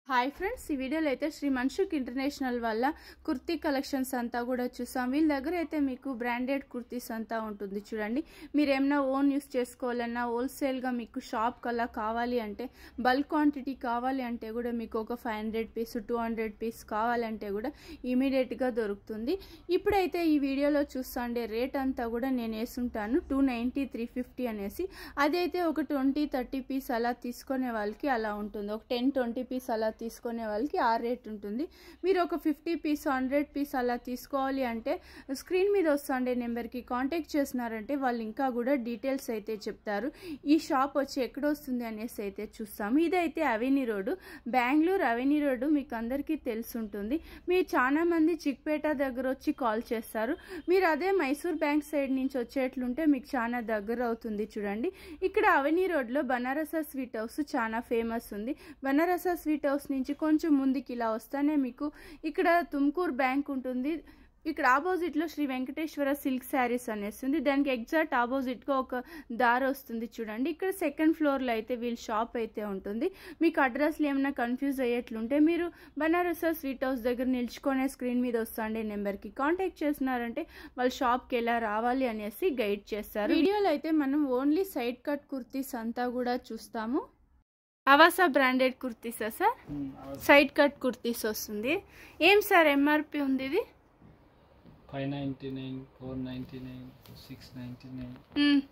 Hi friends ఈ వీడియోలో అయితే శ్రీ మన్షుక్ ఇంటర్నేషనల్ వల్ల కుర్తీ కలెక్షన్స్ అంతా కూడా చూసాం వీళ్ళ దగ్గర అయితే మీకు బ్రాండెడ్ కుర్తీస్ అంతా ఉంటుంది చూడండి మీరు ఏమైనా ఓన్ యూస్ చేసుకోవాలన్నా హోల్సేల్గా మీకు షాప్ కల్లా కావాలి అంటే బల్క్ క్వాంటిటీ కావాలి అంటే కూడా మీకు ఒక five hundred piece two hundred piece కావాలంటే కూడా ఇమీడియట్గా దొరుకుతుంది ఇప్పుడైతే ఈ వీడియోలో చూస్తుండే రేట్ అంతా కూడా నేను వేసుంటాను టూ నైంటీ త్రీ ఫిఫ్టీ అనేసి అదైతే ఒక ట్వంటీ థర్టీ పీస్ అలా తీసుకునే వాళ్ళకి అలా ఉంటుంది ఒక టెన్ ట్వంటీ పీస్ అలా తీసుకునే వాళ్ళకి ఆ రేట్ ఉంటుంది మీరు ఒక ఫిఫ్టీ పీస్ హండ్రెడ్ పీస్ అలా తీసుకోవాలి అంటే స్క్రీన్ మీద వస్తుండే నెంబర్కి కాంటాక్ట్ చేసినారంటే వాళ్ళు ఇంకా కూడా డీటెయిల్స్ అయితే చెప్తారు ఈ షాప్ వచ్చి ఎక్కడ వస్తుంది అనేసి అయితే చూస్తాము ఇదైతే avenue road Bengaluru avenue road మీకు అందరికీ తెలుసుంటుంది మీరు చాలా మంది చిక్పేట దగ్గర వచ్చి కాల్ చేస్తారు మీరు అదే మైసూర్ బ్యాంక్ సైడ్ నుంచి వచ్చేట్లుంటే మీకు చాలా దగ్గర అవుతుంది చూడండి ఇక్కడ అవెనీ రోడ్లో బనారస స్వీట్ హౌస్ చాలా ఫేమస్ ఉంది బనారస స్వీట్ హౌస్ నుంచి కొంచెం ముందుకి ఇలా వస్తానే మీకు ఇక్కడ తుమ్కూరు బ్యాంక్ ఉంటుంది ఇక్కడ ఆపోజిట్లో శ్రీ వెంకటేశ్వర సిల్క్ శారీస్ అనేసి ఉంది దానికి ఎగ్జాక్ట్ ఆపోజిట్గా ఒక దారి వస్తుంది చూడండి ఇక్కడ సెకండ్ ఫ్లోర్లో అయితే వీళ్ళ షాప్ అయితే ఉంటుంది మీకు అడ్రస్లు ఏమైనా కన్ఫ్యూజ్ అయ్యేట్లుంటే మీరు బనారస స్వీట్ హౌస్ దగ్గర నిల్చుకునే స్క్రీన్ మీద వస్తుండే నెంబర్కి కాంటాక్ట్ చేసినారంటే వాళ్ళ షాప్కి ఎలా రావాలి అనేసి గైడ్ చేస్తారు వీడియోలో అయితే మనం ఓన్లీ సైడ్ కట్ కుర్తీస్ అంతా కూడా చూస్తాము అవాసా బ్రాండెడ్ కుర్తీసా సార్ సైడ్ కట్ కుర్తీస్ వస్తుంది ఏం సార్ ఎంఆర్పి ఉంది ఇది five ninety nine four ninety nine six ninety nine hmm.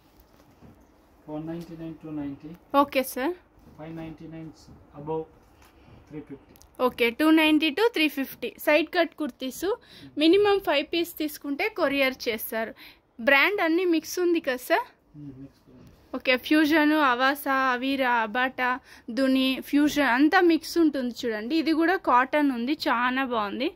Four ninety nine two ninety okay sir five ninety nine above three fifty okay two ninety to three fifty side cut kurtis minimum five piece తీసుకుంటే courier చేస్తారు brand అన్నీ mix ఉంది కదా sir next okay fusion Avaasa అవీరా అబాటా దుని fusion అంతా mix ఉంటుంది చూడండి ఇది కూడా కాటన్ ఉంది చాలా బాగుంది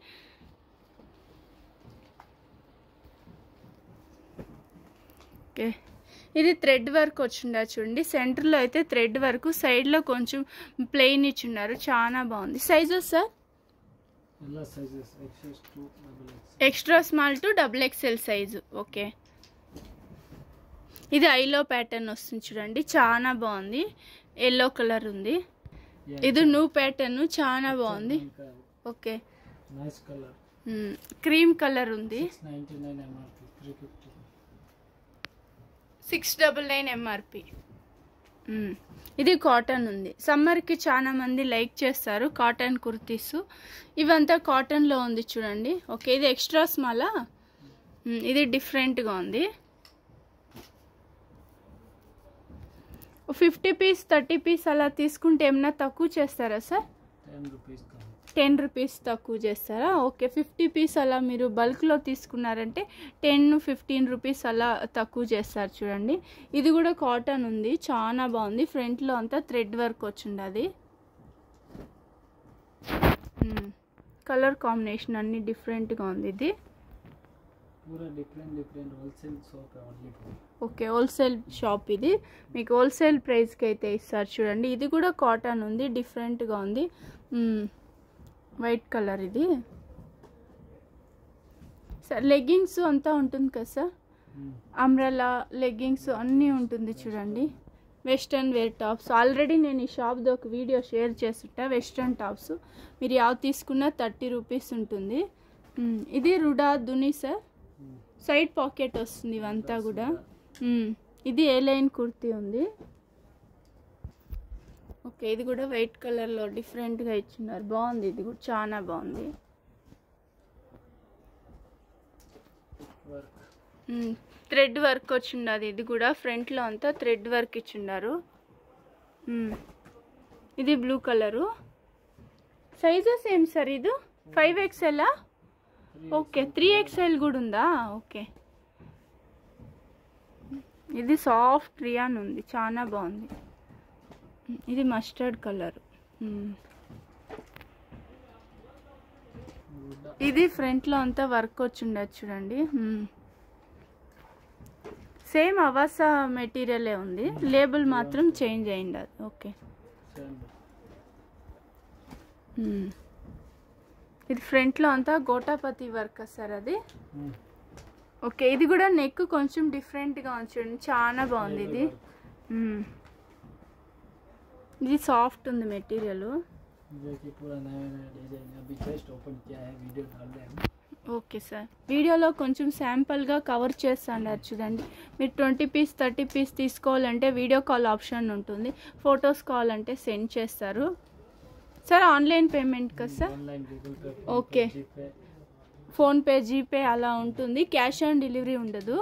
ఓకే ఇది థ్రెడ్ వర్క్ వచ్చిందా చూడండి సెంటర్లో అయితే థ్రెడ్ వర్క్ సైడ్లో కొంచెం ప్లెయిన్ ఇచ్చున్నారు చాలా బాగుంది సైజెస్ సార్ ಎಲ್ಲ sizes XS to double X extra small to double XL size okay ఇది ఐలో ప్యాటర్న్ వస్తుంది చూడండి చాలా బాగుంది ఎల్లో కలర్ ఉంది ఇది న్యూ ప్యాటర్న్ చాలా బాగుంది okay nice colour cream colour ఉంది six ninety nine MRP three fifty six double nine MRP ఇది కాటన్ ఉంది సమ్మర్కి చాలా మంది లైక్ చేస్తారు కాటన్ కుర్తీస్ ఇవంతా కాటన్లో ఉంది చూడండి ఓకే ఇది ఎక్స్ట్రా స్మాలా మ్మ్, ఇది డిఫరెంట్గా ఉంది ఫిఫ్టీ పీస్ థర్టీ పీస్ అలా తీసుకుంటే ఏమన్నా తక్కువ చేస్తారా సార్ టెన్ రూపీస్ కావాలి టెన్ రూపీస్ తక్కువ చేస్తారా ఓకే ఫిఫ్టీ పీస్ అలా మీరు బల్క్లో తీసుకున్నారంటే టెన్ ఫిఫ్టీన్ రూపీస్ అలా తక్కువ చేస్తారు చూడండి ఇది కూడా కాటన్ ఉంది చాలా బాగుంది ఫ్రంట్లో అంతా థ్రెడ్ వర్క్ వచ్చింది కలర్ కాంబినేషన్ అన్ని డిఫరెంట్గా ఉంది ఇది పూరా different different wholesale shop only okay wholesale shop ఇది మీకు హోల్సేల్ ప్రైస్కి అయితే ఇస్తారు చూడండి ఇది కూడా కాటన్ ఉంది డిఫరెంట్గా ఉంది మ్మ్. వైట్ కలర్ ఇది సార్ లెగ్గింగ్స్ అంతా ఉంటుంది కదా సార్ అమ్రలా లెగ్గింగ్స్ అన్నీ ఉంటుంది చూడండి వెస్ట్రన్ వేర్ టాప్స్ ఆల్రెడీ నేను ఈ షాప్ది ఒక వీడియో షేర్ చేస్తుంటా వెస్ట్రన్ టాప్స్ మీరు యావ్ తీసుకున్న థర్టీ రూపీస్ ఉంటుంది మ్మ్. ఇది రుడా దుని సార్ సైడ్ పాకెట్ వస్తుంది ఇవంతా కూడా మ్మ్. ఇది ఏ లైన్ కుర్తీ ఉంది ఓకే ఇది కూడా వైట్ కలర్లో డిఫరెంట్గా ఇచ్చినారు బాగుంది ఇది కూడా చాలా బాగుంది వర్క్ థ్రెడ్ వర్క్ వచ్చిండదు ఇది కూడా ఫ్రంట్లో అంతా థ్రెడ్ వర్క్ ఇచ్చిండారు మ్మ్. ఇది బ్లూ కలరు సైజెస్ ఏం సార్ ఇది ఫైవ్ ఎక్స్ఎలా ఓకే త్రీ ఎక్స్ఎల్ కూడా ఉందా ఓకే ఇది సాఫ్ట్ రియాన్ ఉంది చాలా బాగుంది ఇది మస్టర్డ్ కలర్ ఇది ఫ్రంట్లో అంతా వర్క్ వచ్చిండదు చూడండి సేమ్ అవాసా మెటీరియలే ఉంది లేబుల్ మాత్రం చేంజ్ అయింది ఓకే సేమ్ మ్మ్. ఇది ఫ్రంట్లో అంతా గోటాపతి వర్క్ సార్ అది ఓకే ఇది కూడా నెక్ కొంచెం డిఫరెంట్గా ఉంచండి చాలా బాగుంది ఇది మ్మ్. ఇది సాఫ్ట్ ఉంది మెటీరియల్ देखिए पूरा नया नया डिजाइन अभी जस्ट ओपन किया है वीडियो डाल रहे हैं ఓకే సార్ వీడియోలో కొంచెం శాంపుల్గా కవర్ చేస్తాండారు చూడండి మీరు ట్వంటీ పీస్ థర్టీ పీస్ తీసుకోవాలంటే వీడియో కాల్ ఆప్షన్ ఉంటుంది ఫొటోస్ కావాలంటే సెండ్ చేస్తారు సార్ ఆన్లైన్ పేమెంట్ కదా sir online Google Pay Okay. GPay PhonePe GPay అలా ఉంటుంది క్యాష్ ఆన్ డెలివరీ ఉండదు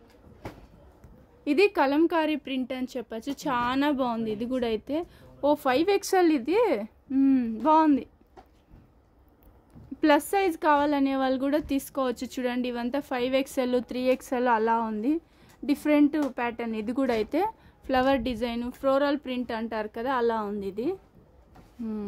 ఇది కలంకారీ ప్రింట్ అని చెప్పచ్చు చాలా బాగుంది ఇది కూడా అయితే ఓ ఫైవ్ ఎక్స్ఎల్ ఇది మ్మ్, బాగుంది ప్లస్ సైజ్ కావాలనే వాళ్ళు కూడా తీసుకోవచ్చు చూడండి ఇవంతా ఫైవ్ ఎక్స్ఎల్ త్రీ ఎక్స్ఎల్ అలా ఉంది డిఫరెంట్ ప్యాటర్న్ ఇది కూడా అయితే ఫ్లవర్ డిజైన్ ఫ్లోరల్ ప్రింట్ అంటారు కదా అలా ఉంది ఇది మ్మ్.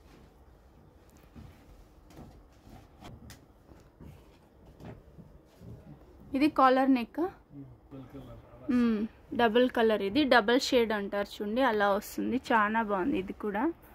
ఇది కాలర్ నెక్ बिल्कुल డబుల్ కలర్ ఇది డబుల్ షేడ్ అంటారు చూడండి అలా వస్తుంది చాలా బాగుంది ఇది కూడా